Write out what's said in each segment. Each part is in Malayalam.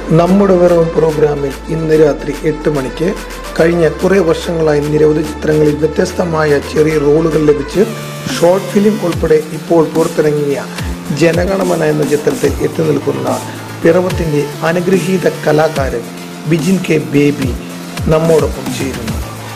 നമ്മുടെ വെറവും പ്രോഗ്രാമിൽ ഇന്ന് രാത്രി എട്ട് മണിക്ക് കഴിഞ്ഞ കുറേ വർഷങ്ങളായി നിരവധി ചിത്രങ്ങളിൽ വ്യത്യസ്തമായ ചെറിയ റോളുകൾ ലഭിച്ച് ഷോർട്ട് ഫിലിം ഉൾപ്പെടെ ഇപ്പോൾ പുറത്തിറങ്ങിയ ജനഗണമന എന്ന ചിത്രത്തിൽ എത്തി നിൽക്കുന്ന പിറവത്തിൻ്റെ അനുഗ്രഹീത കലാകാരൻ ബിജിൻ കെ ബേബി നമ്മോടൊപ്പം ചേരുന്നു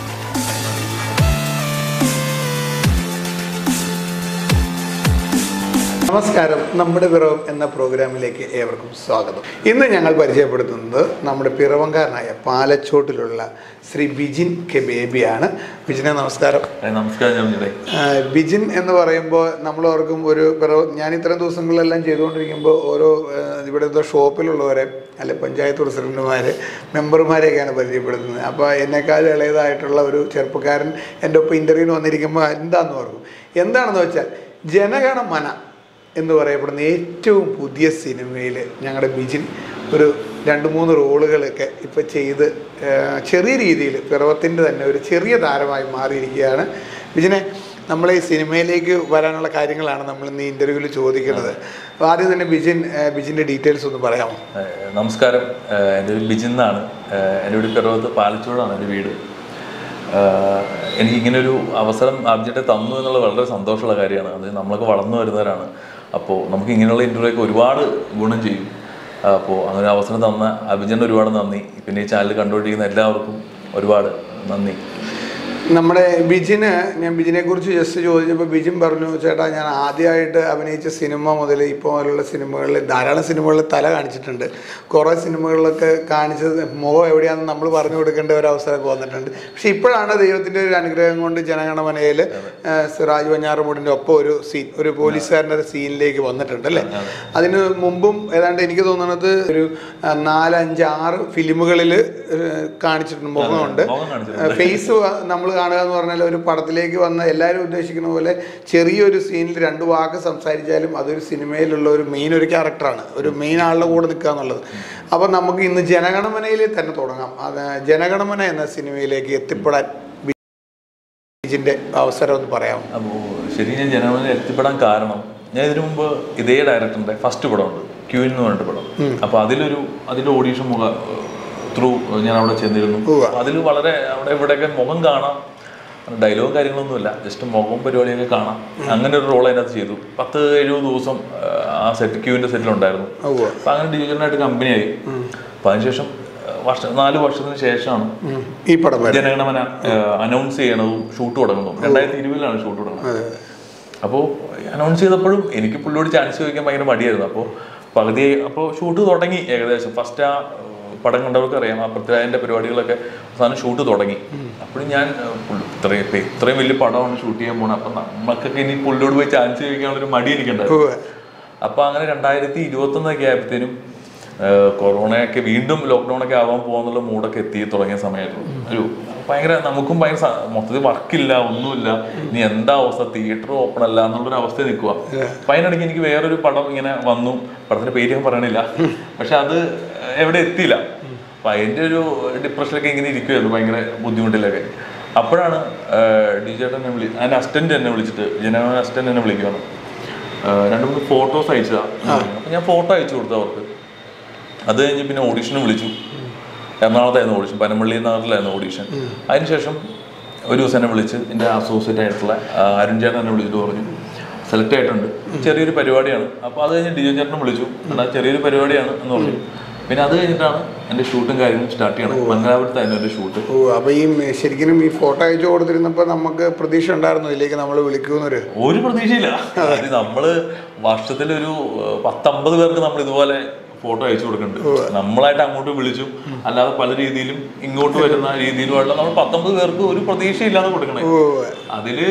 നമസ്കാരം നമ്മുടെ പിറവം എന്ന പ്രോഗ്രാമിലേക്ക് ഏവർക്കും സ്വാഗതം ഇന്ന് ഞങ്ങൾ പരിചയപ്പെടുത്തുന്നത് നമ്മുടെ പിറവങ്കാരനായ പാലച്ചോട്ടിലുള്ള ശ്രീ ബിജിൻ കെ ബേബിയാണ് ബിജിനെ നമസ്കാരം ഏ, നമസ്കാരം ജോണിയുടെ ആ, ബിജിൻ എന്ന് പറയുമ്പോൾ നമ്മൾ ഓർക്കും ഒരു പിറവ ഞാൻ ഇത്തരം ദിവസങ്ങളിലെല്ലാം ചെയ്തുകൊണ്ടിരിക്കുമ്പോൾ ഓരോ ആ, ഇവിടുത്തെ ഷോപ്പിലുള്ളവരെ അല്ലെ പഞ്ചായത്ത് പ്രസിഡന്റുമാരെ മെമ്പർമാരെയൊക്കെയാണ് പരിചയപ്പെടുത്തുന്നത് അപ്പോൾ എന്നെക്കാൾ ഇളയതായിട്ടുള്ള ഒരു ചെറുപ്പക്കാരൻ എൻ്റെ ഒപ്പം ഇൻ്റർവ്യൂവിന് വന്നിരിക്കുമ്പോൾ എന്താണെന്ന് ഓർക്കും എന്താണെന്ന് വെച്ചാൽ ജനഗണമന എന്ന് പറയപ്പെടുന്ന ഏറ്റവും പുതിയ സിനിമയിൽ ഞങ്ങളുടെ ബിജിൻ ഒരു രണ്ട് മൂന്ന് റോളുകളൊക്കെ ഇപ്പോൾ ചെയ്ത് ആ, ചെറിയ രീതിയിൽ പിറവത്തിൻ്റെ തന്നെ ഒരു ചെറിയ താരമായി മാറിയിരിക്കുകയാണ് ബിജിനെ നമ്മളെ ഈ സിനിമയിലേക്ക് വരാനുള്ള കാര്യങ്ങളാണ് നമ്മൾ ഇന്ന് ഈ ഇൻ്റർവ്യൂവിൽ ചോദിക്കുന്നത് അപ്പോൾ ആദ്യം തന്നെ ബിജിൻ ആ, ബിജിൻ്റെ ഡീറ്റെയിൽസ് ഒന്ന് പറയാമോ ഏ, നമസ്കാരം ഏ, എൻ്റെ പേര് ബിജിൻ എന്നാണ് ഏ, എൻ്റെ വീട് പിറവത്ത് പാലച്ചോടാണ് എൻ്റെ വീട് ഏ, എനിക്ക് ഇങ്ങനെ ഒരു അവസരം ആബ്ജക്റ്റ് തന്നു എന്നുള്ളത് വളരെ സന്തോഷമുള്ള കാര്യമാണ് അത് നമ്മളൊക്കെ വളർന്നു വരുന്നവരാണ് അപ്പോൾ നമുക്ക് ഇങ്ങനെയുള്ള ഇൻ്റർവ്യൂ ഒക്കെ ഒരുപാട് ഗുണം ചെയ്യും അപ്പോൾ അങ്ങനെ ഒരു അവസരം തന്ന അഭിജന് ഒരുപാട് നന്ദി പിന്നെ ഈ ചാനൽ കണ്ടുകൊണ്ടിരിക്കുന്ന എല്ലാവർക്കും ഒരുപാട് നന്ദി നമ്മുടെ ബിജിന് ഞാൻ ബിജിനെ കുറിച്ച് ജസ്റ്റ് ചോദിച്ചപ്പോൾ ബിജിൻ പറഞ്ഞു ചേട്ടാ ഞാൻ ആദ്യമായിട്ട് അഭിനയിച്ച സിനിമ മുതൽ ഇപ്പോൾ മുതലുള്ള സിനിമകളിൽ ധാരാളം സിനിമകളിൽ തല കാണിച്ചിട്ടുണ്ട് കുറേ സിനിമകളിലൊക്കെ കാണിച്ചത് മുഖം എവിടെയാണെന്ന് നമ്മൾ പറഞ്ഞു കൊടുക്കേണ്ട ഒരു അവസരമൊക്കെ വന്നിട്ടുണ്ട് പക്ഷെ ഇപ്പോഴാണ് ദൈവത്തിൻ്റെ ഒരു അനുഗ്രഹം കൊണ്ട് ജനഗണമനയിൽ സിറാജ് വഞ്ഞാറമൂടിൻ്റെ ഒപ്പം ഒരു സീൻ ഒരു പോലീസുകാരൻ്റെ ഒരു സീനിലേക്ക് വന്നിട്ടുണ്ട് അല്ലേ അതിന് മുമ്പും ഏതാണ്ട് എനിക്ക് തോന്നുന്നത് ഒരു ആ, നാലഞ്ച് ആറ് ഫിലിമുകളിൽ കാണിച്ചിട്ടുണ്ട് മുഖമുണ്ട് മുഖം കാണിച്ചിട്ടുണ്ട്. ഫേസ് നമ്മൾ കാണുക എന്ന് പറഞ്ഞാൽ ഒരു പടത്തിലേക്ക് വന്ന എല്ലാവരും ഉദ്ദേശിക്കുന്ന പോലെ ചെറിയൊരു സീനിൽ രണ്ട് വാക്ക് സംസാരിച്ചാലും അതൊരു സിനിമയിലുള്ള ഒരു മെയിൻ ഒരു ക്യാരക്ടറാണ് ഒരു മെയിൻ ആളുടെ കൂടെ നിൽക്കുക എന്നുള്ളത് അപ്പം നമുക്ക് ഇന്ന് ജനഗണമനയിൽ തന്നെ തുടങ്ങാം അത് ജനഗണമന എന്ന സിനിമയിലേക്ക് എത്തിപ്പെടാൻ ബീജിൻ്റെ അവസരം ഒന്ന് പറയാമോ അപ്പോൾ ശരി ഞാൻ ജനങ്ങളിൽ എത്തിപ്പെടാൻ കാരണം ഞാൻ ഇതിനു മുമ്പ് ഇതേ ഡയറക്ടറിന്റെ ഫസ്റ്റ് പടമുണ്ട് ക്യൂൻ എന്ന് പറഞ്ഞിട്ട് പടം അപ്പൊ അതിലൊരു അതിന്റെ ഓഡീഷൻ മുഖ ത്രൂ ഞാൻ അവിടെ ചെന്നിരുന്നു ഉവ്വ. അതിൽ വളരെ അവിടെ ഇവിടെയൊക്കെ മുഖം കാണാം ഡയലോഗും കാര്യങ്ങളൊന്നുമില്ല ജസ്റ്റ് മുഖം പരിപാടിയൊക്കെ കാണാം അങ്ങനെ ഒരു റോൾ അതിനകത്ത് ചെയ്തു പത്ത് എഴുപത് ദിവസം ആ, ആ സെറ്റ് ക്യൂവിന്റെ സെറ്റിലുണ്ടായിരുന്നു ഉവ്വ. അപ്പൊ അങ്ങനെ ഡിവിജനായിട്ട് കമ്പനിയായി അപ്പൊ അതിനുശേഷം ആ, വർഷം നാല് വർഷത്തിന് ശേഷമാണ് ഉം. ഈ പടം വരെ ജനഗണമന അനൗൺസ് ചെയ്യണതും ഷൂട്ട് തുടങ്ങുന്നതും രണ്ടായിരത്തി ഇരുപതിലാണ് ഷൂട്ട് തുടങ്ങുന്നത് അപ്പോൾ അനൗൺസ് ചെയ്തപ്പോഴും എനിക്ക് പുള്ളിയോട് ചാൻസ് ചോദിക്കാൻ ഭയങ്കര മടിയായിരുന്നു അപ്പോൾ പകുതി അപ്പോൾ ഷൂട്ട് തുടങ്ങി ഏകദേശം ഫസ്റ്റ് ആ ഏഹ്, പടം കണ്ടവർക്ക് അറിയാം ആ പൃഥ്വിരാജിന്റെ പരിപാടികളൊക്കെ അവസാനം ഷൂട്ട് തുടങ്ങി അപ്പോഴും ഞാൻ ഏഹ്, പുള്ളി ഇത്രയും ഇപ്പൊ ഇത്രയും വലിയ പടമാണ് ഷൂട്ട് ചെയ്യാൻ പോണത് അപ്പം നമുക്കൊക്കെ ഇനി പുള്ളിയോട് പോയി ചാൻസ് ചോദിക്കാനുള്ള ഒരു മടി എനിക്കുണ്ടായിരുന്നു ഉവ്വ്. അപ്പൊ അങ്ങനെ രണ്ടായിരത്തി ഇരുപത്തൊന്നൊക്കെ ആയപ്പോഴത്തേനും കൊറോണയൊക്കെ വീണ്ടും ലോക്ക്ഡൗൺ ഒക്കെ ആവാൻ പോകുന്നുള്ള മൂഡൊക്കെ എത്തി തുടങ്ങിയ സമയമായിരുന്നു ഒരു ഭയങ്കര നമുക്കും ഭയങ്കര സ- മൊത്തത്തിൽ വർക്കില്ല ഒന്നുമില്ല ഇനി എന്താ അവസ്ഥ തിയേറ്റർ ഓപ്പൺ അല്ല എന്നുള്ളൊരു അവസ്ഥ നിൽക്കുക അപ്പൊ അതിനിടയ്ക്ക് എനിക്ക് വേറൊരു പടം ഇങ്ങനെ വന്നു പടത്തിന്റെ പേര് ഞാൻ പറയണില്ല പക്ഷെ അത് എവിടെ എത്തിയില്ല അപ്പൊ അതിന്റെ ഒരു ഡിപ്രഷനിലൊക്കെ ഇങ്ങനെ ഇരിക്കുമായിരുന്നു ഭയങ്കര ബുദ്ധിമുട്ടിലൊക്കെ അപ്പോഴാണ് ഡി ചേട്ടൻ എന്നെ വിളി അതിന്റെ അസിസ്റ്റന്റ് എന്നെ വിളിച്ചിട്ട് ജനറൽ അസിസ്റ്റന്റ് എന്നെ വിളിക്കുകയാണ് ആഹ് രണ്ട് മൂന്ന് ഫോട്ടോസ് അയച്ചതാ അപ്പൊ ഞാൻ ഫോട്ടോ അയച്ചു കൊടുത്തു അവർക്ക് അത് കഴിഞ്ഞ് പിന്നെ ഓഡീഷന് വിളിച്ചു എറണാകുളത്തായിരുന്നു ഓഡീഷൻ പനമ്പള്ളി നഗറിലായിരുന്നു ഓഡീഷൻ അതിനുശേഷം ഒരു ദിവസം എന്നെ വിളിച്ച് എൻ്റെ അസോസിയേറ്റ് ആയിട്ടുള്ള ആ, അരുൺ ചേട്ടൻ എന്നെ വിളിച്ചിട്ട് പറഞ്ഞു സെലക്ട് ആയിട്ടുണ്ട് ചെറിയൊരു പരിപാടിയാണ് അപ്പോൾ അത് കഴിഞ്ഞ് ഡിജോ ചേട്ടനെ വിളിച്ചു എടാ ചെറിയൊരു പരിപാടിയാണ് എന്ന് പറഞ്ഞു പിന്നെ അത് കഴിഞ്ഞിട്ടാണ് എൻ്റെ ഷൂട്ടും കാര്യങ്ങളും സ്റ്റാർട്ട് ചെയ്യണം മംഗലാപുരത്തായിരുന്നു എൻ്റെ ഷൂട്ട് ഓ അപ്പോൾ ഈ ശരിക്കും ഈ ഫോട്ടോ അയച്ചു കൊടുത്തിരുന്നപ്പോൾ നമുക്ക് പ്രതീക്ഷ ഉണ്ടായിരുന്നു ഇതിലേക്ക് നമ്മൾ വിളിക്കുമെന്നൊരു ഒരു പ്രതീക്ഷയില്ല അത് നമ്മള് വർഷത്തിലൊരു ഏഹ്, പത്തമ്പത് പേർക്ക് നമ്മൾ ഇതുപോലെ ഫോട്ടോ അയച്ചു കൊടുക്കുന്നുണ്ട് നമ്മളായിട്ട് അങ്ങോട്ട് വിളിച്ചു അല്ലാതെ പല രീതിയിലും ഇങ്ങോട്ട് വരുന്ന രീതിയിലുമുള്ള നമ്മൾ പത്തൊമ്പത് പേർക്ക് ഒരു പ്രതീക്ഷയില്ലാതെ കൊടുക്കണേ ഓ അതില്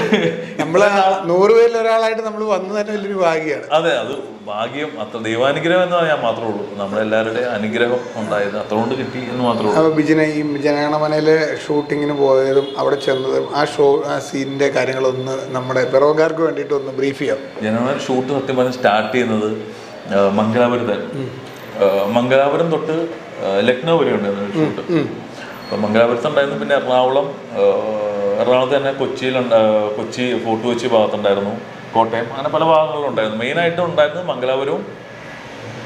നമ്മൾ നൂറ് പേരിൽ ഒരാളായിട്ട് നമ്മൾ വന്നു തന്നെ വലിയൊരു ഭാഗ്യമാണ് അതെ അത് ഭാഗ്യം അത്ര ദൈവാനുഗ്രഹം എന്ന് ഞാൻ മാത്രമേ ഉള്ളൂ നമ്മളെല്ലാവരുടെയും അനുഗ്രഹം ഉണ്ടായത് അത്രകൊണ്ട് കിട്ടി എന്ന് മാത്രമേ ഉള്ളൂ അപ്പോൾ ബിജിനെ ഈ ജനഗണമനയിലെ ഷൂട്ടിങ്ങിന് പോയതും അവിടെ ചെന്നതും ആ ഷോ ആ സീനിൻ്റെ കാര്യങ്ങളൊന്ന് നമ്മുടെ പിറവക്കാർക്ക് വേണ്ടിയിട്ട് ഒന്ന് ബ്രീഫ് ചെയ്യാം ജനവരി ഷൂട്ട് സത്യം പറഞ്ഞ് സ്റ്റാർട്ട് ചെയ്യുന്നത് ആ, മംഗലാപുരത്തായിരുന്നു ആ, മംഗലാപുരം തൊട്ട് ആ, ലക്നൗ വരെ ഉണ്ടായിരുന്നു ഷൂട്ട് അപ്പൊ മംഗലാപുരത്ത് ഉണ്ടായിരുന്നു പിന്നെ എറണാകുളം ആ, എറണാകുളത്ത് തന്നെ കൊച്ചിയിലുണ്ട് ആ, കൊച്ചി ഫോർട്ട് കൊച്ചി ഭാഗത്തുണ്ടായിരുന്നു കോട്ടയം അങ്ങനെ പല ഭാഗങ്ങളിലും ഉണ്ടായിരുന്നു മെയിനായിട്ട് ഉണ്ടായിരുന്നത് മംഗലാപുരവും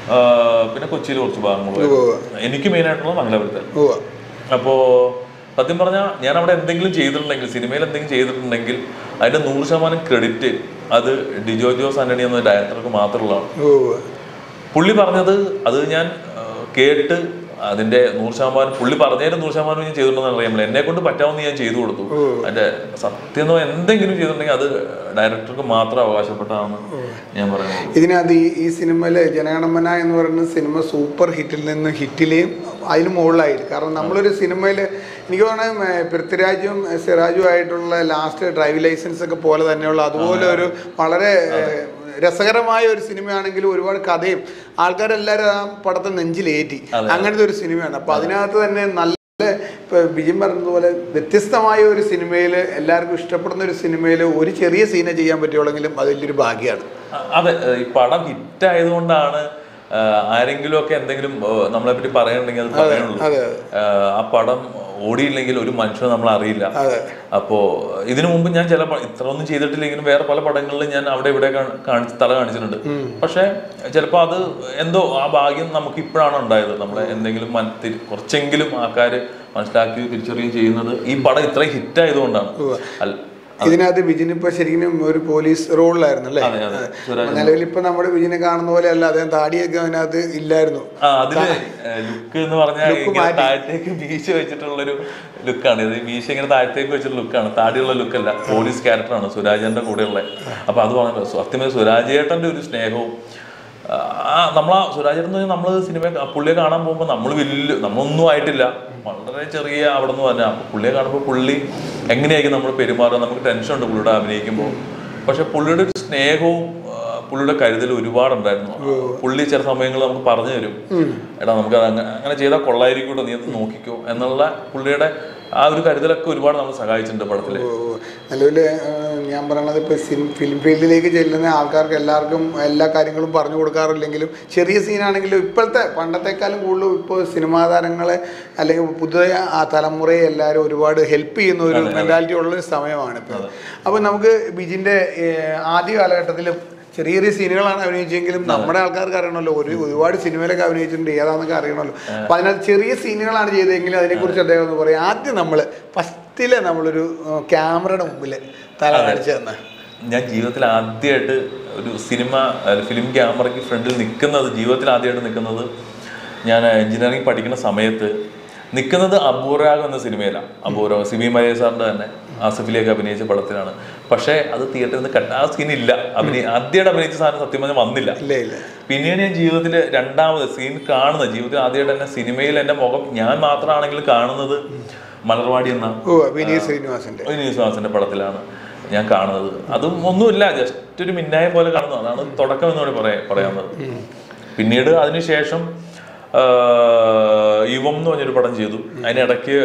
ആ, പിന്നെ കൊച്ചിയിൽ കുറച്ച് ഭാഗങ്ങൾ എനിക്ക് മെയിൻ ആയിട്ടുള്ളത് മംഗലാപുരത്ത് ഉവ്വ അപ്പോൾ സത്യം പറഞ്ഞാൽ ഞാൻ അവിടെ എന്തെങ്കിലും ചെയ്തിട്ടുണ്ടെങ്കിൽ സിനിമയിൽ എന്തെങ്കിലും ചെയ്തിട്ടുണ്ടെങ്കിൽ അതിന്റെ നൂറ് ശതമാനം ക്രെഡിറ്റ് അത് ഡിജോ ജോസ് ആന്റണി എന്ന ഡയറക്ടർക്ക് മാത്രമുള്ളതാണ് ഉവ്വ പുള്ളി പറഞ്ഞത് അത് ഞാൻ ആ, കേട്ട് അതിന്റെ നൂറ് ശതമാനം പുള്ളി പറഞ്ഞതിന്റെ നൂറ് ശതമാനം ഞാൻ ചെയ്തിട്ടുണ്ടെന്ന് അറിയാമല്ലോ എന്നെ കൊണ്ട് പറ്റാവുന്ന ഞാൻ ചെയ്തു കൊടുത്തു അതിന്റെ സത്യം എന്ന് പറഞ്ഞാൽ എന്തെങ്കിലും ചെയ്തിട്ടുണ്ടെങ്കിൽ അത് ഡയറക്ടർക്ക് മാത്രം അവകാശപ്പെട്ടതാണെന്ന് ഞാൻ പറയുന്നത് ഇതിനകത്ത് ഈ ഈ സിനിമയിൽ ജനഗണമന എന്ന് പറയുന്ന സിനിമ സൂപ്പർ ഹിറ്റിൽ നിന്ന് ഹിറ്റിലെയും അതിന് മുകളിലായിട്ട് കാരണം നമ്മളൊരു സിനിമയിൽ എനിക്ക് തോന്നുന്നത് ഏർ പൃഥ്വിരാജും ഏർ സിറാജും ആയിട്ടുള്ള ലാസ്റ്റ് ഡ്രൈവിംഗ് ലൈസൻസ് ഒക്കെ പോലെ തന്നെയുള്ള അതുപോലെ ഒരു വളരെ ഏർ, രസകരമായ ഒരു സിനിമയാണെങ്കിലും ഒരുപാട് കഥയും ആൾക്കാരെല്ലാവരും ആ പടത്തെ നെഞ്ചിലേറ്റി അങ്ങനത്തെ ഒരു സിനിമയാണ് അപ്പോൾ അതിനകത്ത് തന്നെ നല്ല ഇപ്പൊ ബിജിൻ പറഞ്ഞതുപോലെ വ്യത്യസ്തമായ ഒരു സിനിമയിൽ എല്ലാവർക്കും ഇഷ്ടപ്പെടുന്ന ഒരു സിനിമയിൽ ഒരു ചെറിയ സീനെ ചെയ്യാൻ പറ്റുള്ളെങ്കിലും അത് വലിയൊരു ഭാഗ്യമാണ് അ- അതെ ഏഹ് ഈ പടം ഹിറ്റ് ആയതുകൊണ്ടാണ് ഏഹ് ആരെങ്കിലും ഒക്കെ എന്തെങ്കിലും ഏഹ് നമ്മളെ പറ്റി പറയണമെങ്കിൽ അത് പറയുള്ളൂ അതെ ഏഹ് ആ പടം ഓടിയില്ലെങ്കിൽ ഒരു മനുഷ്യനെ നമ്മൾ അറിയില്ല അതെ അപ്പോ ഇതിനു മുമ്പ് ഞാൻ ചില പ- ഇത്ര ഒന്നും ചെയ്തിട്ടില്ലെങ്കിലും വേറെ പല പടങ്ങളിലും ഞാൻ അവിടെ ഇവിടെ കാണി- കാണിച്ച് തല കാണിച്ചിട്ടുണ്ട് പക്ഷെ ചിലപ്പോൾ അത് എന്തോ ആ ഭാഗ്യം നമുക്ക് ഇപ്പോഴാണ് ഉണ്ടായത് നമ്മളെ എന്തെങ്കിലും മൻ- തിരി- കുറച്ചെങ്കിലും ആൾക്കാര് മനസ്സിലാക്കി തിരിച്ചറിയുകയും ചെയ്യുന്നത് ഈ പടം ഇത്രയും ഹിറ്റ് ആയതുകൊണ്ടാണ് അല്ല ഇതിനകത്ത് ബിജിൻ ഇപ്പൊ ശരിക്കും ഒരു പോലീസ് റോളിലായിരുന്നു അല്ലേ അതെ അതെ സുരാജ് നിലവിൽ ഇപ്പൊ നമ്മുടെ ബിജിനെ കാണുന്ന പോലെ അല്ല അദ്ദേഹം താടിയൊക്കെ അതിനകത്ത് ഇല്ലായിരുന്നു ആ അതില് ലുക്ക് എന്ന് പറഞ്ഞാൽ ഇങ്ങനെ താഴത്തേക്ക് മീശ വെച്ചിട്ടുള്ളൊരു ലുക്കാണ് ഇത് മീശ ഇങ്ങനെ താഴത്തേക്ക് വെച്ചിട്ടുള്ള ലുക്കാണ് താടിയുള്ള ലുക്കല്ല പോലീസ് ക്യാരക്ടറാണ് സുരാജന്റെ കൂടെയുള്ള അപ്പൊ അത് പറഞ്ഞു സത്യമേ സുരാജേട്ടന്റെ ഒരു സ്നേഹവും ആ നമ്മളാ സുരാജേട്ടൻ എന്ന് പറഞ്ഞാൽ നമ്മൾ സിനിമ പുള്ളിയെ കാണാൻ പോകുമ്പോൾ നമ്മൾ വലിയ നമ്മളൊന്നും ആയിട്ടില്ല വളരെ ചെറിയ അവിടെ നിന്ന് പറഞ്ഞാൽ അപ്പൊ പുള്ളിയെ കാണുമ്പോൾ പുള്ളി എങ്ങനെയായിരിക്കും നമ്മൾ പെരുമാറുക നമുക്ക് ടെൻഷൻ ഉണ്ട് പുള്ളിയുടെ അഭിനയിക്കുമ്പോൾ പക്ഷെ പുള്ളിയുടെ ഒരു സ്നേഹവും ആ, പുള്ളിയുടെ കരുതൽ ഒരുപാടുണ്ടായിരുന്നു പുള്ളി ചില സമയങ്ങളിൽ നമുക്ക് പറഞ്ഞു തരും എടാ നമുക്ക് അത് അങ്ങ- അങ്ങനെ ചെയ്താൽ കൊള്ളായിരിക്കും നീ അത് നോക്കിക്കോ എന്നുള്ള പുള്ളിയുടെ ആ ഒരു കരുതലൊക്കെ ഒരുപാട് നമ്മൾ സഹായിച്ചിട്ടുണ്ട് പടത്തില് നിലവിൽ ഞാൻ പറയണത് ഇപ്പൊ ഫിലിം ഫീൽഡിലേക്ക് ചെല്ലുന്ന ആൾക്കാർക്ക് എല്ലാവർക്കും എല്ലാ കാര്യങ്ങളും പറഞ്ഞു കൊടുക്കാറില്ലെങ്കിലും ചെറിയ സീനാണെങ്കിലും ഇപ്പോഴത്തെ പണ്ടത്തെക്കാളും കൂടുതൽ ഇപ്പോൾ സിനിമാ താരങ്ങളെ അല്ലെങ്കിൽ പുതിയ ആ തലമുറയെ എല്ലാവരും ഒരുപാട് ഹെൽപ്പ് ചെയ്യുന്ന ഒരു മെന്റാലിറ്റി ഉള്ള ഒരു സമയമാണ് ഇപ്പോൾ അപ്പോൾ നമുക്ക് ബിജിന്റെ ഏഹ്, ആദ്യ കാലഘട്ടത്തിൽ ചെറിയ ചെറിയ സീനുകളാണ് അഭിനയിച്ചെങ്കിലും നമ്മുടെ ആൾക്കാർക്ക് അറിയണമല്ലോ ഒരു ഒരുപാട് സിനിമയിലൊക്കെ അഭിനയിച്ചിട്ടുണ്ട് ഏതാണെന്നൊക്കെ അറിയണമല്ലോ അപ്പൊ അതിനകത്ത് ചെറിയ സീനുകളാണ് ചെയ്തതെങ്കിലും അതിനെക്കുറിച്ച് അദ്ദേഹം ഒന്ന് പറയും ആദ്യം നമ്മൾ ഫസ്റ്റിലെ നമ്മളൊരു ഏഹ്, ക്യാമറയുടെ മുമ്പിൽ തല കാണിച്ചു തന്നെ ഞാൻ ജീവിതത്തിൽ ആദ്യമായിട്ട് ഒരു സിനിമ ഫിലിം ക്യാമറയ്ക്ക് ഫ്രണ്ടിൽ നിൽക്കുന്നത് ജീവിതത്തിൽ ആദ്യമായിട്ട് നിൽക്കുന്നത് ഞാൻ എഞ്ചിനീയറിംഗ് പഠിക്കുന്ന സമയത്ത് നിൽക്കുന്നത് അപൂർവാഗ് എന്ന സിനിമയിലാണ് അപൂർവ സിബി മലയ സാറിന്റെ തന്നെ ആസിഫിലേക്ക് അഭിനയിച്ച പടത്തിലാണ് പക്ഷേ അത് തിയേറ്ററിൽ നിന്ന് കട്ട് ആ സീൻ ഇല്ല അഭിനയ ആദ്യമായിട്ട് അഭിനയിച്ച സാധനം സത്യം പറഞ്ഞാൽ വന്നില്ല ഇല്ല ഇല്ല പിന്നീട് ഞാൻ ജീവിതത്തിൽ രണ്ടാമത് സീൻ കാണുന്നത് ജീവിതത്തിൽ ആദ്യമായിട്ട് തന്നെ സിനിമയിൽ എൻ്റെ മുഖം ഞാൻ മാത്രമാണെങ്കിൽ കാണുന്നത് മലർവാടി എന്ന ഓ വിനീത് ശ്രീനിവാസന്റെ വിനീത് പടത്തിലാണ് ഞാൻ കാണുന്നത് അതും ഒന്നുമില്ല ജസ്റ്റ് ഒരു മിന്നായ പോലെ കാണുന്നത് അതാണ് തുടക്കം എന്ന് വേണമെങ്കിൽ പറയാ പറയാവുന്നത് പിന്നീട് അതിനുശേഷം ആ, യുവം എന്ന് പറഞ്ഞൊരു പടം ചെയ്തു അതിനിടയ്ക്ക്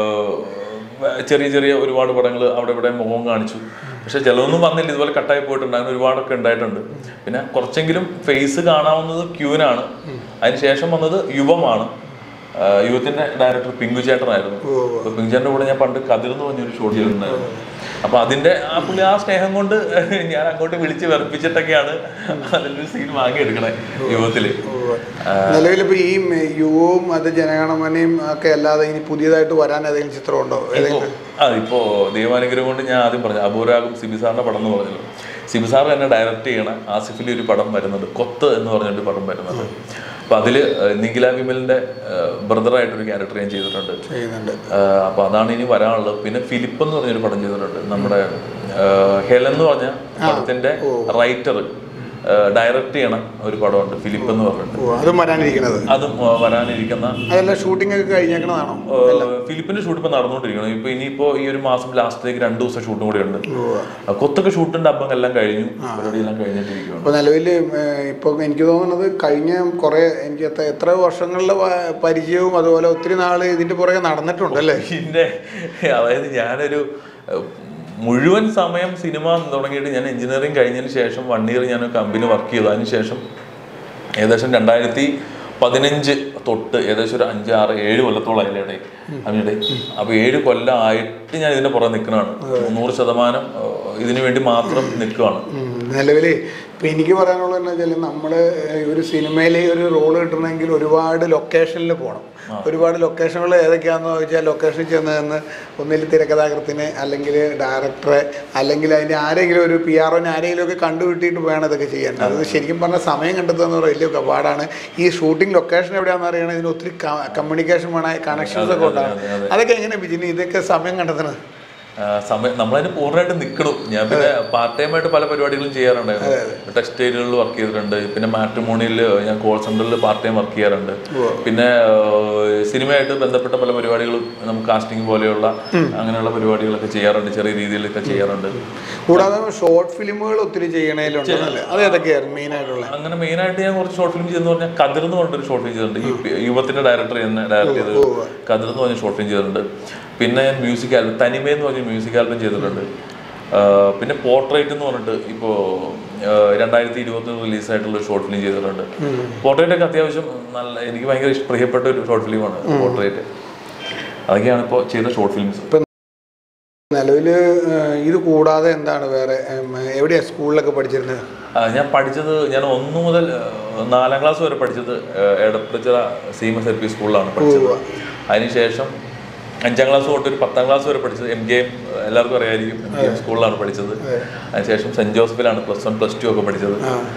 ആ, ചെറിയ ചെറിയ ഒരുപാട് പടങ്ങൾ അവിടെ ഇവിടെ മുഖം കാണിച്ചു പക്ഷെ ചിലതൊന്നും വന്നില്ല ഇതുപോലെ കട്ടായി പോയിട്ടുണ്ട് അങ്ങനെ ഒരുപാടൊക്കെ ഉണ്ടായിട്ടുണ്ട് പിന്നെ കുറച്ചെങ്കിലും ഫേസ് കാണാവുന്നത് ക്യൂനാണ് അതിനുശേഷം വന്നത് യുവമാണ് ആ, യുവത്തിന്റെ ഡയറക്ടർ പിങ്കു ചേട്ടനായിരുന്നു അപ്പൊ പിങ്കു ചേട്ടന്റെ കൂടെ ഞാൻ പണ്ട് കതിർ എന്ന് പറഞ്ഞൊരു ഷോട്ട് ചെയ്തിട്ടുണ്ടായിരുന്നു അപ്പൊ അതിന്റെ ആ പുള്ളി ആ സ്നേഹം കൊണ്ട് ഞാൻ അങ്ങോട്ട് വിളിച്ച് വെറുപ്പിച്ചിട്ടൊക്കെയാണ് അതിലൊരു സീൻ വാങ്ങിയെടുക്കണേ യുവത്തില് നിലവിൽ ഇപ്പൊ ഈ മെ- യുവവും അത് ജനഗണമനയും ഒക്കെ അല്ലാതെ ഇനി പുതിയതായിട്ട് വരാൻ ഏതെങ്കിലും ചിത്രം ഉണ്ടോ ഏതെങ്കിലും ആ ഇപ്പോ ദൈവാനുഗ്രഹം കൊണ്ട് ഞാൻ ആദ്യം പറഞ്ഞു അബൂരാഗും സിബി സാറിന്റെ പടം എന്ന് പറഞ്ഞല്ലോ സിബി സാർ തന്നെ ഡയറക്റ്റ് ചെയ്യണ ആസിഫിൽ ഒരു പടം വരുന്നുണ്ട് കൊത്ത് എന്ന് പറഞ്ഞൊരു പടം വരുന്നുണ്ട് അപ്പൊ അതില് ഏഹ്, നിഖില വിമലിന്റെ ബ്രദറായിട്ടൊരു ക്യാരക്ടർ ഞാൻ ചെയ്തിട്ടുണ്ട് ചെയ്യുന്നുണ്ട് ആഹ് അപ്പൊ അതാണ് ഇനി വരാനുള്ളത് പിന്നെ ഫിലിപ്പ് എന്ന് പറഞ്ഞൊരു പടം ചെയ്തിട്ടുണ്ട് നമ്മുടെ ആഹ് ഹെലൻ എന്ന് പറഞ്ഞ പടത്തിന്റെ റൈറ്റർ ഡയറക്റ്റ് ചെയ്യണ ഒരു പടമുണ്ട് ഫിലിപ്പ് എന്ന് പറഞ്ഞിട്ട് ഓ അതും വരാനിരിക്കുന്നത് അതും ആഹ് വരാനിരിക്കുന്ന അതെല്ലാം ഷൂട്ടിംഗ് ഒക്കെ കഴിഞ്ഞേക്കണതാണോ ആഹ് ഫിലിപ്പിന്റെ ഷൂട്ട് ഇപ്പൊ നടന്നുകൊണ്ടിരിക്കണം ഇപ്പൊ ഇനിയിപ്പോ ഈ ഒരു മാസം ലാസ്റ്റിലേക്ക് രണ്ടു ദിവസം ഷൂട്ടും കൂടി ഉണ്ട് ആഹ് കൊത്തൊക്കെ ഷൂട്ടിന്റെ അബ്ബം എല്ലാം കഴിഞ്ഞു പരിപാടി എല്ലാം കഴിഞ്ഞിട്ടിരിക്കുകയാണ് അപ്പോൾ നിലവിൽ ഇപ്പോൾ എനിക്ക് തോന്നുന്നത് കഴിഞ്ഞ കുറേ എനിക്ക് എത്ര എത്ര വർഷങ്ങളിലെ വ- പരിചയവും അതുപോലെ ഒത്തിരി നാൾ ഇതിൻ്റെ പുറകെ നടന്നിട്ടുണ്ട് അല്ലേ പിന്നെ അതായത് ഞാനൊരു ഏഹ്, മുഴുവൻ സമയം സിനിമ തുടങ്ങിയിട്ട് ഞാൻ എഞ്ചിനീയറിംഗ് കഴിഞ്ഞതിന് ശേഷം വൺ ഇയർ ഞാൻ കമ്പനി വർക്ക് ചെയ്തു അതിന് ശേഷം ഏകദേശം രണ്ടായിരത്തി പതിനഞ്ച് തൊട്ട് ഏകദേശം ഒരു അഞ്ച് ആറ് ഏഴ് കൊല്ലത്തോളം അതിലിടെ അതിനിടെ അപ്പൊ ഏഴ് കൊല്ലം ആയിട്ട് ഞാൻ ഇതിന്റെ പുറകെ നിൽക്കുന്നതാണ് നൂറ് ശതമാനം ഏഹ്, ഇതിനു വേണ്ടി മാത്രം നിൽക്കുകയാണ് നിലവിൽ ഇപ്പം എനിക്ക് പറയാനുള്ളത് എന്ന് വെച്ചാൽ നമ്മൾ ഒരു സിനിമയിൽ ഒരു റോള് കിട്ടണമെങ്കിൽ ഒരുപാട് ലൊക്കേഷനിൽ പോകണം ഒരുപാട് ലൊക്കേഷനുകൾ ഏതൊക്കെയാണെന്ന് ചോദിച്ചാൽ ലൊക്കേഷനിൽ ചെന്ന് നിന്ന് ഒന്നിൽ തിരക്കഥാകൃത്തിനെ അല്ലെങ്കിൽ ഡയറക്ടറെ അല്ലെങ്കിൽ അതിൻ്റെ ആരെങ്കിലും ഒരു പി ആർ ഒനെ ആരെങ്കിലും ഒക്കെ കണ്ടുകിട്ടിയിട്ട് വേണം ഇതൊക്കെ ചെയ്യാൻ അത് ശരിക്കും പറഞ്ഞാൽ സമയം കണ്ടെത്തുക എന്ന് പറയുന്നത് വലിയ പാടാണ് ഈ ഷൂട്ടിംഗ് ലൊക്കേഷൻ എവിടെയാണെന്ന് അറിയണം ഇതിന് ഒത്തിരി കമ്മ്യൂണിക്കേഷൻ വേണം കണക്ഷൻസ് ഒക്കെ ഉണ്ടാകും അതൊക്കെ എങ്ങനെ ബിജിനി ഇതൊക്കെ സമയം കണ്ടെത്തണത് ആ, സമയം നമ്മളതിന് പൂർണ്ണമായിട്ട് നിൽക്കണം ഞാൻ പിന്നെ പാർട്ട് ടൈം ആയിട്ട് പല പരിപാടികളും ചെയ്യാറുണ്ടായിരുന്നു ടെക്സ്റ്റൈലുകളിൽ വർക്ക് ചെയ്തിട്ടുണ്ട് പിന്നെ മാട്രിമോണിയിൽ ഞാൻ കോൾ സെന്ററിൽ പാർട്ട് ടൈം വർക്ക് ചെയ്യാറുണ്ട് പിന്നെ ആ, സിനിമയായിട്ട് ബന്ധപ്പെട്ട പല പരിപാടികളും നമുക്ക് കാസ്റ്റിംഗ് പോലെയുള്ള അങ്ങനെയുള്ള പരിപാടികളൊക്കെ ചെയ്യാറുണ്ട് ചെറിയ രീതിയിലൊക്കെ ചെയ്യാറുണ്ട് കൂടാതെ ഷോർട്ട് ഫിലിമുകൾ ഒത്തിരി ചെയ്യണേലുണ്ടല്ലേ അത് ഏതൊക്കെയായിരുന്നു മെയിൻ ആയിട്ടുള്ള അങ്ങനെ മെയിൻ ആയിട്ട് ഞാൻ കുറച്ച് ഷോർട്ട് ഫിലിം ചെയ്തെന്ന് പറഞ്ഞാൽ കതിർ എന്ന് പറഞ്ഞൊരു ഷോർട്ട് ഫിലിം ചെയ്തിട്ടുണ്ട് ഈ യുവത്തിന്റെ ഡയറക്ടർ തന്നെ ഡയറക്ട് ചെയ്തത് കതിർ എന്ന് പറഞ്ഞ ഷോർട്ട് ഫിലിം ചെയ്തിട്ടുണ്ട് പിന്നെ ഞാൻ മ്യൂസിക് ആൽബം തനിമ എന്ന് പറഞ്ഞ മ്യൂസിക് ആൽബം ചെയ്തിട്ടുണ്ട് ആ, പിന്നെ പോർട്രേറ്റ് എന്ന് പറഞ്ഞിട്ട് ഇപ്പോൾ രണ്ടായിരത്തി ഇരുപത്തി റിലീസായിട്ടുള്ള ഷോർട്ട് ഫിലിം ചെയ്തിട്ടുണ്ട് പോർട്രേറ്റ് ഒക്കെ അത്യാവശ്യം നല്ല എനിക്ക് ഭയങ്കര ഇഷ്ട- പ്രിയപ്പെട്ട ഒരു ഷോർട്ട് ഫിലിമാണ് പോർട്രേറ്റ് അതൊക്കെയാണ് ഇപ്പോൾ ചെയ്ത ഷോർട്ട് ഫിലിംസ് നിലവിൽ ഇത് കൂടാതെ എന്താണ് വേറെ ഉം, എവിടെയാ സ്കൂളിലൊക്കെ പഠിച്ചിരുന്നത് ആ, ഞാൻ പഠിച്ചത് ഞാൻ ഒന്ന് മുതൽ ആ, നാലാം ക്ലാസ് വരെ പഠിച്ചത് ആ, എടപ്പളിച്ചിറ സീമസ് എൽ പി സ്കൂളിലാണ് പഠിച്ചത് അതിനുശേഷം അഞ്ചാം ക്ലാസ് തൊട്ട് ഒരു പത്താം ക്ലാസ് വരെ പഠിച്ചത് എം ജെ എം എല്ലാവർക്കും അറിയായിരിക്കും എം ജെ എം സ്കൂളിലാണ് പഠിച്ചത് അതിനുശേഷം സെന്റ് ജോസഫിലാണ് പ്ലസ് വൺ പ്ലസ് ടു ഒക്കെ പഠിച്ചത്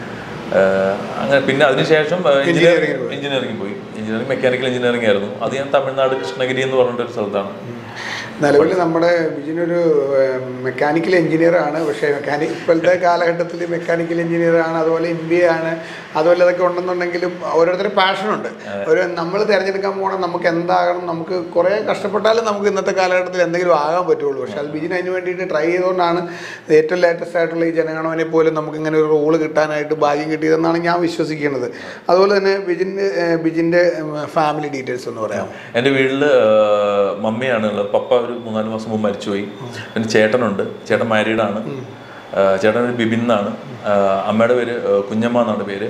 ആ, അങ്ങനെ പിന്നെ അതിനുശേഷം എഞ്ചിനീയറിംഗ് എഞ്ചിനീയറിംഗ് പോയി എഞ്ചിനീയറിംഗ് മെക്കാനിക്കൽ എഞ്ചിനീയറിംഗ് ആയിരുന്നു അത് ഞാൻ തമിഴ്നാട് കൃഷ്ണഗിരി എന്ന് പറഞ്ഞിട്ടൊരു സ്ഥലത്താണ് നിലവിൽ നമ്മുടെ ബിജിനൊരു മെക്കാനിക്കൽ എഞ്ചിനീയർ ആണ് പക്ഷേ മെക്കാനിക് ഇപ്പോഴത്തെ കാലഘട്ടത്തിൽ മെക്കാനിക്കൽ എഞ്ചിനീയർ ആണ് അതുപോലെ എം ബി എ ആണ് അതുപോലെ ഇതൊക്കെ ഉണ്ടെന്നുണ്ടെങ്കിലും ഓരോരുത്തരും പാഷനുണ്ട് ഒരു നമ്മൾ തിരഞ്ഞെടുക്കാൻ പോകണം നമുക്ക് എന്താകണം നമുക്ക് കുറേ കഷ്ടപ്പെട്ടാലും നമുക്ക് ഇന്നത്തെ കാലഘട്ടത്തിൽ എന്തെങ്കിലും ആകാൻ പറ്റുള്ളൂ പക്ഷേ അത് ബിജിന് അതിന് വേണ്ടിയിട്ട് ട്രൈ ചെയ്തുകൊണ്ടാണ് ഏറ്റവും ലേറ്റസ്റ്റ് ആയിട്ടുള്ള ഈ ജനഗണമനെ പോലും നമുക്ക് ഇങ്ങനെ ഒരു റോള് കിട്ടാനായിട്ട് ഭാഗ്യം കിട്ടിയതെന്നാണ് ഞാൻ വിശ്വസിക്കുന്നത് അതുപോലെ തന്നെ ബിജിൻ്റെ ബിജിൻ്റെ ഫാമിലി ഡീറ്റെയിൽസ് ഒന്ന് പറയാം എൻ്റെ വീട്ടിൽ മമ്മിയാണ് ഉള്ളത് പപ്പ ഒരു മൂന്നാല് മാസം മുമ്പ് മരിച്ചുപോയി പിന്നെ ചേട്ടനുണ്ട് ചേട്ടൻ മാരീഡാണ് ചേട്ടൻ ഒരു ബിബിൻ എന്നാണ് ആ, അമ്മയുടെ പേര് ആ, കുഞ്ഞമ്മ എന്നാണ് പേര്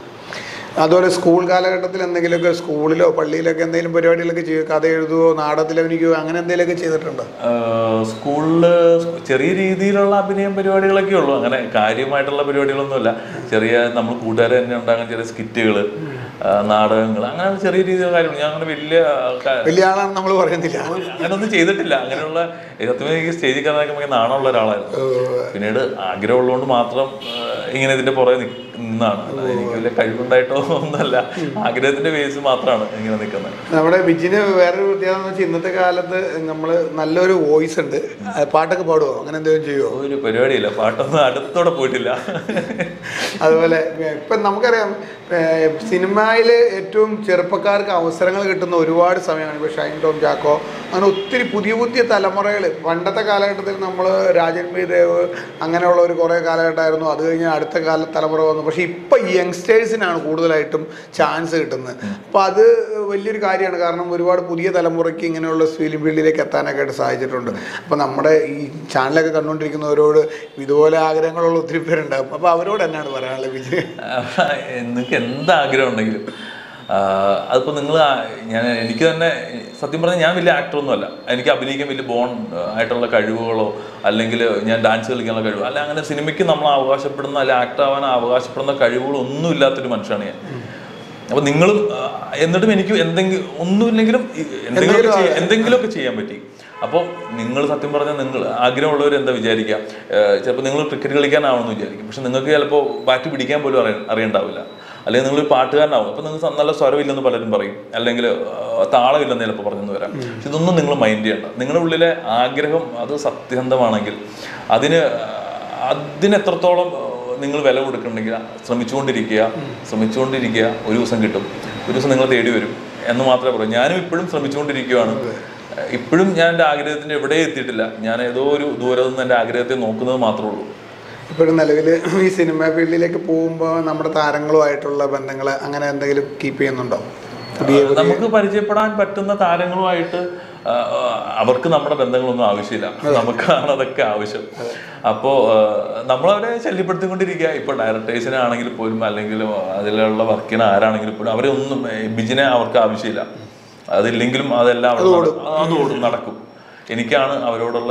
അതുപോലെ സ്കൂൾ കാലഘട്ടത്തിൽ എന്തെങ്കിലുമൊക്കെ സ്കൂളിലോ പള്ളിയിലൊക്കെ എന്തെങ്കിലും പരിപാടികളൊക്കെ ചെയ്യുക കഥ എഴുതുകയോ നാടകത്തിൽ അഭിനയിക്കുകയോ അങ്ങനെ എന്തെങ്കിലുമൊക്കെ ചെയ്തിട്ടുണ്ടോ സ്കൂളിൽ ചെറിയ രീതിയിലുള്ള അഭിനയം പരിപാടികളൊക്കെ ഉള്ളൂ അങ്ങനെ കാര്യമായിട്ടുള്ള പരിപാടികളൊന്നുമില്ല ചെറിയ നമ്മൾ കൂട്ടുകാരെ തന്നെ ഉണ്ടാകുന്ന ചെറിയ സ്കിറ്റുകൾ നാടകങ്ങൾ അങ്ങനെ ചെറിയ രീതിയിലുള്ള കാര്യങ്ങൾ ഞാൻ അങ്ങനെ വലിയ ക- വലിയ ആളാണെന്ന് നമ്മൾ പറയുന്നില്ല അങ്ങനെയൊന്നും ചെയ്തിട്ടില്ല അങ്ങനെയുള്ള സത്യം എനിക്ക് സ്റ്റേജിൽ കയറാനൊക്കെ ഭയങ്കര നാണമുള്ള ഒരാളായിരുന്നു പിന്നീട് ആഗ്രഹമുള്ളതുകൊണ്ട് മാത്രം ആ, ഇങ്ങനെ ഇതിന്റെ പുറകെ നിക്ക് നിന്നാണ് അല്ലാതെ എനിക്ക് വലിയ കഴിവുണ്ടായിട്ടോ ഒന്നല്ല ആഗ്രഹത്തിന്റെ ബേസ് മാത്രമാണ് ഇങ്ങനെ നിൽക്കുന്നത് നമ്മുടെ ബിജിന് വേറൊരു പ്രത്യേകത എന്ന് വെച്ചാൽ ഇന്നത്തെ കാലത്ത് നമ്മൾ നല്ലൊരു വോയിസ് ഉണ്ട് അത് പാട്ടൊക്കെ പാടുമോ അങ്ങനെ എന്തെങ്കിലും ചെയ്യുമോ ഒരു പരിപാടിയില്ല പാട്ടൊന്നും അടുത്തോടെ പോയിട്ടില്ല അതുപോലെ ഇപ്പം നമുക്കറിയാം സിനിമയിൽ ഏറ്റവും ചെറുപ്പക്കാർക്ക് അവസരങ്ങൾ കിട്ടുന്ന ഒരുപാട് സമയമാണ് ഇപ്പോൾ ഷൈൻ ടോം ചാക്കോ അങ്ങനെ ഒത്തിരി പുതിയ പുതിയ തലമുറകൾ പണ്ടത്തെ കാലഘട്ടത്തിൽ നമ്മൾ രാജൻ ബി ദേവ് അങ്ങനെയുള്ള ഒരു കുറേ കാലഘട്ടമായിരുന്നു അത് കഴിഞ്ഞ് അടുത്ത കാല തലമുറ വന്നു പക്ഷേ ഇപ്പം യങ്സ്റ്റേഴ്സിനാണ് കൂടുതലായിട്ടും ചാൻസ് കിട്ടുന്നത് അപ്പോൾ അത് വലിയൊരു കാര്യമാണ് കാരണം ഒരുപാട് പുതിയ തലമുറയ്ക്ക് ഇങ്ങനെയുള്ള ഫിലിം ഫീൽഡിലേക്ക് എത്താനൊക്കെ ആയിട്ട് സാധിച്ചിട്ടുണ്ട് അപ്പോൾ നമ്മുടെ ഈ ചാനലൊക്കെ കണ്ടുകൊണ്ടിരിക്കുന്നവരോട് ഇതുപോലെ ആഗ്രഹങ്ങളുള്ള ഒത്തിരി പേരുണ്ടാകും അപ്പോൾ അവരോട് എന്നാണ് പറയാനുള്ളത് വിജയ് നിങ്ങൾക്ക് എന്ത് ആഗ്രഹം ഉണ്ടെങ്കിലും അതിപ്പോൾ നിങ്ങൾ ഞാൻ എനിക്ക് തന്നെ സത്യം പറഞ്ഞാൽ ഞാൻ വലിയ ആക്ടറൊന്നും അല്ല എനിക്ക് അഭിനയിക്കാൻ വലിയ ബോൺ ആയിട്ടുള്ള കഴിവുകളോ അല്ലെങ്കിൽ ഞാൻ ഡാൻസ് കളിക്കാനുള്ള കഴിവ് അല്ല അങ്ങനെ സിനിമയ്ക്ക് നമ്മൾ അവകാശപ്പെടുന്ന അല്ലെ ആക്ടർ ആവാൻ അവകാശപ്പെടുന്ന കഴിവുകളോ ഒന്നും ഇല്ലാത്തൊരു മനുഷ്യനാണ് ഞാൻ അപ്പൊ നിങ്ങളും ആ, എന്നിട്ടും എനിക്ക് എന്തെങ്കിലും ഒന്നുമില്ലെങ്കിലും ഈ എന്തെങ്കിലുമൊക്കെ ചെയ്യാൻ- എന്തെങ്കിലുമൊക്കെ ചെയ്യാൻ പറ്റി അപ്പോൾ നിങ്ങൾ സത്യം പറഞ്ഞാൽ നിങ്ങൾ ആഗ്രഹമുള്ളവർ എന്താ വിചാരിക്കുക ചിലപ്പോൾ നിങ്ങൾ ക്രിക്കറ്റ് കളിക്കാനാവണമെന്ന് വിചാരിക്കും പക്ഷെ നിങ്ങൾക്ക് ചിലപ്പോൾ ബാറ്റ് പിടിക്കാൻ പോലും അറിയ അറിയണ്ടാവില്ല അല്ലെങ്കിൽ നിങ്ങൾ പാട്ടുകാരനാവും അപ്പോൾ നിങ്ങൾക്ക് സ- നല്ല സ്വരമില്ലെന്ന് പലരും പറയും അല്ലെങ്കിൽ ആ, താളമില്ലെന്ന് ചിലപ്പോൾ പറഞ്ഞെന്ന് വരാം പക്ഷെ ഇതൊന്നും നിങ്ങൾ മൈൻഡ് ചെയ്യണ്ട നിങ്ങളുടെ ഉള്ളിലെ ആഗ്രഹം അത് സത്യസന്ധമാണെങ്കിൽ അതിന് അതിന് എത്രത്തോളം നിങ്ങൾ വില കൊടുക്കുന്നുണ്ടെങ്കിൽ ശ്രമിച്ചുകൊണ്ടിരിക്കുക ശ്രമിച്ചുകൊണ്ടിരിക്കുക ഒരു ദിവസം കിട്ടും ഒരു ദിവസം നിങ്ങൾ തേടി വരും എന്ന് മാത്രമേ പറയൂ ഞാനും ഇപ്പോഴും ശ്രമിച്ചുകൊണ്ടിരിക്കുകയാണ് ഇപ്പോഴും ഞാൻ എൻ്റെ ആഗ്രഹത്തിന് എവിടെ എത്തിയിട്ടില്ല ഞാൻ ഏതോ ഒരു ദൂരത്ത് നിന്ന് എൻ്റെ ആഗ്രഹത്തെ നോക്കുന്നത് മാത്രമേ ഉള്ളൂ ഇപ്പോഴും നിലവിൽ ഈ സിനിമ ഫീൽഡിലേക്ക് പോകുമ്പോൾ നമ്മുടെ താരങ്ങളുമായിട്ടുള്ള ബന്ധങ്ങൾ അങ്ങനെ എന്തെങ്കിലും കീപ്പ് ചെയ്യുന്നുണ്ടോ പുതിയ നമുക്ക് പരിചയപ്പെടാൻ പറ്റുന്ന താരങ്ങളുമായിട്ട് ആ, ആ, അവർക്ക് നമ്മുടെ ബന്ധങ്ങളൊന്നും ആവശ്യമില്ല നമുക്കാണ് അതൊക്കെ ആവശ്യം അപ്പോൾ നമ്മളവരെ ശല്യപ്പെടുത്തിക്കൊണ്ടിരിക്കുക ഇപ്പോൾ ഡയറക്ടേഴ്സിനാണെങ്കിൽ പോലും അല്ലെങ്കിൽ അതിലുള്ള വർക്കിന് ആരാണെങ്കിലും പോലും അവരെ ഒന്നും ഏ, ബിജിനെ അവർക്ക് ആവശ്യമില്ല അതില്ലെങ്കിലും അതെല്ലാം അവിടെ നട- അത് ഓടും നടക്കും എനിക്കാണ് അവരോടുള്ള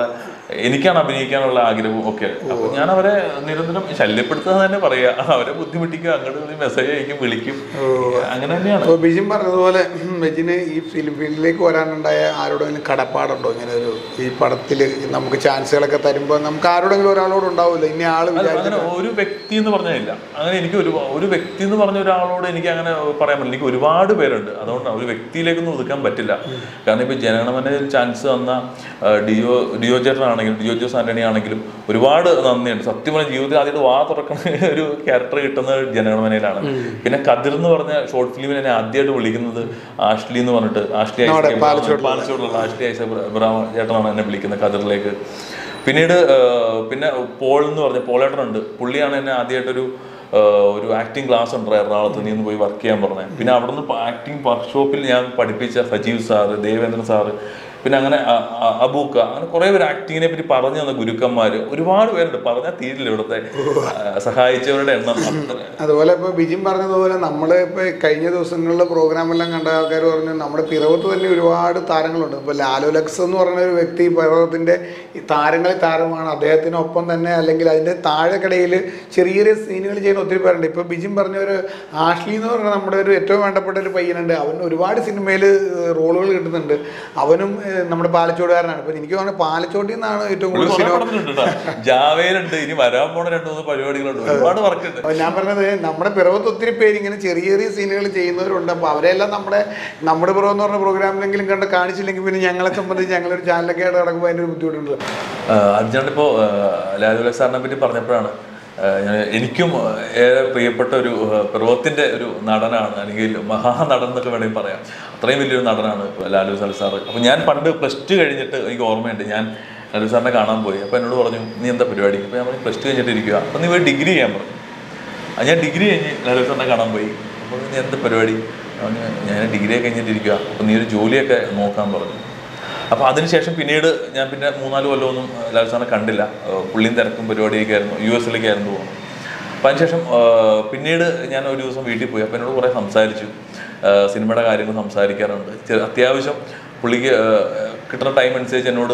എനിക്കാണ് അഭിനയിക്കാനുള്ള ആഗ്രഹവും ഒക്കെ അപ്പൊ ഞാൻ അവരെ നിരന്തരം ശല്യപ്പെടുത്തുക തന്നെ പറയാ അവരെ ബുദ്ധിമുട്ടിക്കുക അങ്ങോട്ട് മെസ്സേജ് അയക്കും വിളിക്കും അങ്ങനെ തന്നെയാണ് അപ്പോൾ ബിജിൻ പറഞ്ഞതുപോലെ ഉം, ബിജിന് ഈ ഫിലിം ഫീൽഡിലേക്ക് വരാനുണ്ടായ ആരോടെങ്കിലും കടപ്പാടുണ്ടോ ഇങ്ങനെ ഒരു ഈ പടത്തിൽ നമുക്ക് ചാൻസുകളൊക്കെ തരുമ്പോൾ നമുക്ക് ആരോടെങ്കിലും ഒരാളോട് ഉണ്ടാവില്ല ഇനി ആൾ അല്ല, വിചാരിച്ചു അങ്ങനെ ഒരു വ്യക്തി എന്ന് പറഞ്ഞില്ല അങ്ങനെ എനിക്ക് ഒരു ഒരു വ്യക്തി എന്ന് പറഞ്ഞ ഒരാളോട് എനിക്ക് അങ്ങനെ പറയാൻ പറ്റില്ല എനിക്ക് ഒരുപാട് പേരുണ്ട് അതുകൊണ്ടാണ് ഒരു വ്യക്തിയിലേക്കൊന്നും ഒതുക്കാൻ പറ്റില്ല കാരണം ഇപ്പൊ ജനഗണമന ചാൻസ് തന്ന ആ, ഡിയോ ഡിയോ ചേട്ടനാണെങ്കിലും ഡിയോ ജോസ് ആന്റണി ആണെങ്കിലും ഒരുപാട് നന്ദിയുണ്ട് സത്യം പറഞ്ഞ ജീവിതത്തിൽ ആദ്യമായിട്ട് വാ തുറക്കുന്ന ഒരു ക്യാരക്ടർ കിട്ടുന്നത് ജനഗണമനയിലാണ് പിന്നെ കതിർ എന്ന് പറഞ്ഞ ഷോർട്ട് ഫിലിമിൽ എന്നെ ആദ്യമായിട്ട് വിളിക്കുന്നത് ആഷ്ലി എന്ന് പറഞ്ഞിട്ട് ആഷ്ലി ഐസക് നമ്മുടെ എബ്രഹാം- പാലച്ചോട്ടിലുള്ള. പാലച്ചോടുള്ള ആഷ്ലി ഐസക് എബ്രഹാം ചേട്ടനാണ് എന്നെ വിളിക്കുന്നത് കതിറിലേക്ക് പിന്നീട് ആ, പിന്നെ പോൾ എന്ന് പറഞ്ഞ പോളേട്ടനുണ്ട് പുള്ളിയാണ് എന്നെ ആദ്യമായിട്ടൊരു ആ, ഒരു ആക്ടിങ് ക്ലാസ് ഉണ്ട് എറണാകുളത്ത് നീ ഒന്ന് പോയി വർക്ക് ചെയ്യാൻ പറഞ്ഞത് പിന്നെ അവിടെ നിന്ന് ആക്ടിങ് വർക്ക്ഷോപ്പിൽ ഞാൻ പഠിപ്പിച്ച സജീവ് സാറ് ദേവേന്ദ്രൻ സാറ് പിന്നെ അങ്ങനെ അ- അ- അബൂക്ക അങ്ങനെ കുറെ പേര് ആക്ടിങ്ങിനെ പറ്റി പറഞ്ഞു തന്ന ഗുരുക്കന്മാര് ഒരുപാട് പേരുണ്ട് പറഞ്ഞാൽ തീരില്ല ഇവിടുത്തെ ആ, സഹായിച്ചവരുടെ എണ്ണം അത്ര അതുപോലെ ഇപ്പോൾ ബിജിൻ പറഞ്ഞതുപോലെ നമ്മൾ ഇപ്പോൾ കഴിഞ്ഞ ദിവസങ്ങളിലെ പ്രോഗ്രാമെല്ലാം കണ്ട ആൾക്കാർ പറഞ്ഞു നമ്മുടെ പിറവത്ത് തന്നെ ഒരുപാട് താരങ്ങളുണ്ട് ഇപ്പോൾ ലാലു ലക്സ് എന്ന് പറയുന്ന ഒരു വ്യക്തി പിറവത്തിൻ്റെ ഈ താരങ്ങളിൽ താരമാണ് അദ്ദേഹത്തിനൊപ്പം തന്നെ അല്ലെങ്കിൽ അതിൻ്റെ താഴെക്കടയിൽ ചെറിയ ചെറിയ സീനുകൾ ചെയ്യുന്ന ഒത്തിരി പേരുണ്ട് ഇപ്പോൾ ബിജിൻ പറഞ്ഞ ഒരു ആഷ്ലി എന്ന് പറഞ്ഞ നമ്മുടെ ഒരു ഏറ്റവും വേണ്ടപ്പെട്ട ഒരു പയ്യനുണ്ട് അവൻ ഒരുപാട് സിനിമയിൽ റോളുകൾ കിട്ടുന്നുണ്ട് അവനും ഏഹ്, നമ്മുടെ പാലച്ചോടുകാരനാണ് ഇപ്പം എനിക്ക് തോന്നുന്നത് പാലച്ചോട്ടിൽ നിന്നാണ് ഏറ്റവും പുള്ളി കൂടുതൽ കുറെ സിനിമ പടത്തിലുണ്ട് കേട്ടോ ജാവേലുണ്ട് ഇനി വരാൻ പോണ രണ്ടു മൂന്ന് പരിപാടികളുണ്ട് ഒരുപാട് വർക്ക് ഉണ്ട് അപ്പോൾ ഞാൻ പറഞ്ഞത് നമ്മുടെ പിറവത്ത് ഒത്തിരി പേര് ഇങ്ങനെ ചെറിയ ചെറിയ സീനുകൾ ചെയ്യുന്നവരുണ്ട് അപ്പോൾ അവരെല്ലാം നമ്മുടെ നമ്മുടെ പിറവ് എന്ന് പറഞ്ഞ പ്രോഗ്രാമിലെങ്കിലും കണ്ട് കാണിച്ചില്ലെങ്കിൽ പിന്നെ ഞങ്ങളെ സംബന്ധിച്ച് ഞങ്ങളൊരു ചാനലൊക്കെ ആയിട്ട് നടക്കുമ്പോൾ അതിൻ്റെ ഒരു ബുദ്ധിമുട്ടുണ്ട് അർജുനൻ ഇപ്പോൾ ലാലുല സാറിനെ പറ്റി പറഞ്ഞപ്പോഴാണ് ആ, ഞാൻ- എനിക്കും ഏറെ പ്രിയപ്പെട്ട ഒരു ആ, പിറവത്തിന്റെ ഒരു നടനാണ് അല്ലെങ്കിൽ മഹാനടൻ എന്നൊക്കെ വേണമെങ്കിൽ പറയാം അത്രയും വലിയൊരു നടനാണ് ലാലു സാർ സാറ് അപ്പോൾ ഞാൻ പണ്ട് പ്ലസ് ടു കഴിഞ്ഞിട്ട് എനിക്ക് ഓർമ്മയുണ്ട് ഞാൻ ലാലു സാറിനെ കാണാൻ പോയി അപ്പോൾ എന്നോട് പറഞ്ഞു നീ എന്താ പരിപാടി അപ്പോൾ ഞാൻ പറഞ്ഞു പ്ലസ് ടു കഴിഞ്ഞിട്ട് ഇരിക്കുക അപ്പോൾ നീ പോയി ഡിഗ്രി ചെയ്യാൻ പറഞ്ഞു ആ, ഞാൻ ഡിഗ്രി കഴിഞ്ഞ് ലാലു സാറിനെ കാണാൻ പോയി അപ്പോൾ നീ എന്താ പരിപാടി അവന് ഞാൻ ഡിഗ്രി ഒക്കെ കഴിഞ്ഞിട്ടിരിക്കുക അപ്പോൾ നീ ഒരു ജോലിയൊക്കെ നോക്കാൻ പറഞ്ഞു അപ്പോൾ അതിനുശേഷം പിന്നീട് ഞാൻ പിന്നെ മൂന്നാല് കൊല്ലമൊന്നും ലാൽ സാറിനെ കണ്ടില്ല ഏഹ് പുള്ളിയും തിരക്കും പരിപാടിയൊക്കെ ആയിരുന്നു യു എസിലേക്കായിരുന്നു പോകുന്നത് അപ്പം അതിനുശേഷം ഏഹ് പിന്നീട് ഞാൻ ഒരു ദിവസം വീട്ടിൽ പോയി അപ്പോൾ എന്നോട് കുറേ സംസാരിച്ചു ഏഹ് സിനിമയുടെ കാര്യങ്ങൾ സംസാരിക്കാറുണ്ട് ചെറു- അത്യാവശ്യം പുള്ളിക്ക് ഏഹ് കിട്ടുന്ന ടൈം അനുസരിച്ച് എന്നോട്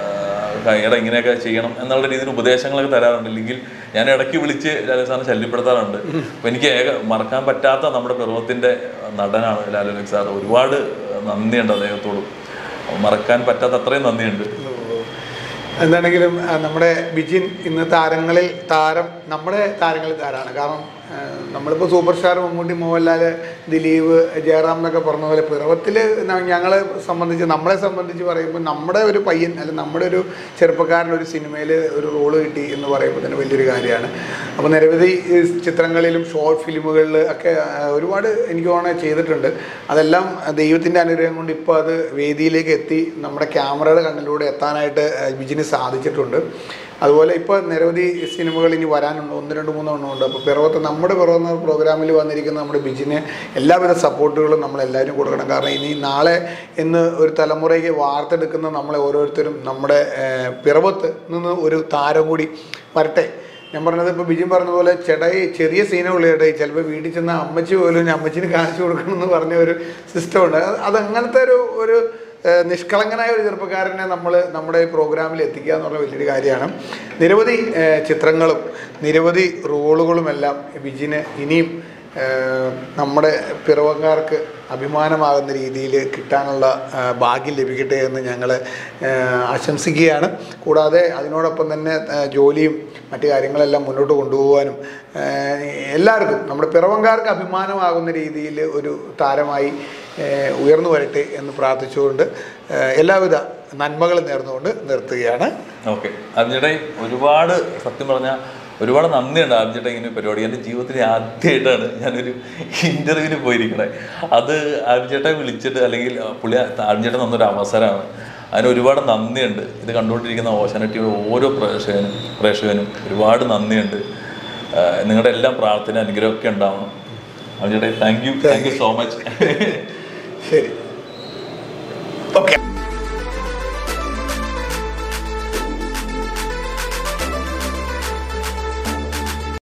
ഏഹ് എടാ ഇങ്ങനെയൊക്കെ ചെയ്യണം എന്നുള്ള രീതിയിൽ ഉപദേശങ്ങളൊക്കെ തരാറുണ്ട് ഇല്ലെങ്കിൽ ഞാൻ ഇടയ്ക്ക് വിളിച്ച് ലാലു സാറിനെ ശല്യപ്പെടുത്താറുണ്ട് അപ്പോൾ എനിക്ക് ഏക മറക്കാൻ പറ്റാത്ത നമ്മുടെ പിറവത്തിൻ്റെ നടനാണ് ലാലു ലക് സാർ ഒരുപാട് നന്ദിയുണ്ട് അദ്ദേഹത്തോടും മറക്കാൻ പറ്റാത്ത അത്രയും നന്ദിയുണ്ട് എന്താണെങ്കിലും ആ, നമ്മുടെ ബിജിൻ ഇന്ന് താരങ്ങളിൽ താരം നമ്മുടെ താരങ്ങളിൽ താരമാണ് കാരണം ആ, നമ്മളിപ്പോൾ സൂപ്പർ സ്റ്റാർ മമ്മൂട്ടി മോഹൻലാൽ ദിലീപ് ജയറാം എന്നൊക്കെ പറഞ്ഞ പോലെ പിറവത്തിൽ ഞങ്ങളെ സംബന്ധിച്ച് നമ്മളെ സംബന്ധിച്ച് പറയുമ്പോൾ നമ്മുടെ ഒരു പയ്യൻ അല്ലെങ്കിൽ നമ്മുടെ ഒരു ചെറുപ്പക്കാരൻ ഒരു സിനിമയിൽ ഒരു റോള് കിട്ടി എന്ന് പറയുമ്പോൾ തന്നെ വലിയൊരു കാര്യമാണ് അപ്പോൾ നിരവധി ഈ ചിത്രങ്ങളിലും ഷോർട്ട് ഫിലിമുകളിൽ ഒക്കെ ആ, ഒരുപാട് എനിക്ക് തോന്നുന്നത് ചെയ്തിട്ടുണ്ട് അതെല്ലാം ദൈവത്തിൻ്റെ അനുഗ്രഹം കൊണ്ട് ഇപ്പോൾ അത് വേദിയിലേക്ക് എത്തി നമ്മുടെ ക്യാമറയുടെ കണ്ണിലൂടെ എത്താനായിട്ട് ആ, ബിജിന് സാധിച്ചിട്ടുണ്ട് അതുപോലെ ഇപ്പോൾ നിരവധി സിനിമകൾ ഇനി വരാനുണ്ട് ഒന്ന് രണ്ട് മൂന്ന് എണ്ണം ഉണ്ട് അപ്പോൾ പിറവത്ത് നമ്മുടെ പിറവെന്ന പ്രോഗ്രാമിൽ വന്നിരിക്കുന്ന നമ്മുടെ ബിജിന് എല്ലാവിധ സപ്പോർട്ടുകളും നമ്മളെല്ലാവരും കൊടുക്കണം കാരണം ഇനി നാളെ എന്ന് ഒരു തലമുറയ്ക്ക് വാർത്തെടുക്കുന്ന നമ്മളെ ഓരോരുത്തരും നമ്മുടെ ഏഹ്, പിറവത്ത് നിന്ന് ഒരു താരം കൂടി വരട്ടെ ഞാൻ പറഞ്ഞത് ഇപ്പോൾ ബിജിൻ പറഞ്ഞ പോലെ ചേട്ടായി ചെറിയ സീനുകൾ ചേട്ടായി ചിലപ്പോൾ വീട്ടിൽ ചെന്ന അമ്മച്ചി പോലും ഞാൻ അമ്മച്ചിന് കാണിച്ചു കൊടുക്കണം എന്ന് പറഞ്ഞ ഒരു സിസ്റ്റമുണ്ട് അത് അത് അങ്ങനത്തെ ഒരു ഒരു ഏഹ്, നിഷ്കളങ്കനായ ഒരു ചെറുപ്പക്കാരനെ നമ്മൾ നമ്മുടെ ഈ പ്രോഗ്രാമിൽ എത്തിക്കുക എന്ന് പറഞ്ഞ വലിയൊരു കാര്യമാണ് നിരവധി ഏഹ്, ചിത്രങ്ങളും നിരവധി റോളുകളുമെല്ലാം ബിജിന് ഇനിയും ഏഹ്, നമ്മുടെ പിറവക്കാർക്ക് അഭിമാനമാകുന്ന രീതിയിൽ കിട്ടാനുള്ള ഏഹ്, ഭാഗ്യം ലഭിക്കട്ടെ എന്ന് ഞങ്ങൾ ആശംസിക്കുകയാണ് കൂടാതെ അതിനോടൊപ്പം തന്നെ ഏഹ്, ജോലിയും മറ്റു കാര്യങ്ങളെല്ലാം മുന്നോട്ട് കൊണ്ടുപോകാനും ഏഹ്, എല്ലാവർക്കും നമ്മുടെ പിറവങ്കാർക്ക് അഭിമാനമാകുന്ന രീതിയിൽ ഒരു താരമായി ഏഹ്, ഉയർന്നു വരട്ടെ എന്ന് പ്രാർത്ഥിച്ചുകൊണ്ട് ഏഹ്, എല്ലാവിധ നന്മകളും നേർന്നുകൊണ്ട് നിർത്തുകയാണ് ഓക്കെ അർജുനേ ഒരുപാട് സത്യം പറഞ്ഞാൽ ഒരുപാട് നന്ദിയുണ്ട് അർജുനേട്ടൻ ഇങ്ങനെ ഒരു പരിപാടി എൻ്റെ ജീവിതത്തിൽ ആദ്യമായിട്ടാണ് ഞാനൊരു ഇൻ്റർവ്യൂവിന് പോയിരിക്കണേ അത് അർജുനേട്ടൻ വിളിച്ചിട്ട് അല്ലെങ്കിൽ പുള്ളി അർജുനേട്ടൻ തന്നൊരു അവസരമാണ് അതിന് ഒരുപാട് നന്ദിയുണ്ട് ഇത് കണ്ടുകൊണ്ടിരിക്കുന്ന ഓശാനറ്റിയുടെ ഓരോ പ്രേക്ഷകനും പ്രേക്ഷകനും ഒരുപാട് നന്ദിയുണ്ട് ആഹ് നിങ്ങളുടെ എല്ലാം പ്രാർത്ഥന അനുഗ്രഹമൊക്കെ ഉണ്ടാവണം അർജുനേട്ടൻ thank you thank you so much ശരി ഓക്കെ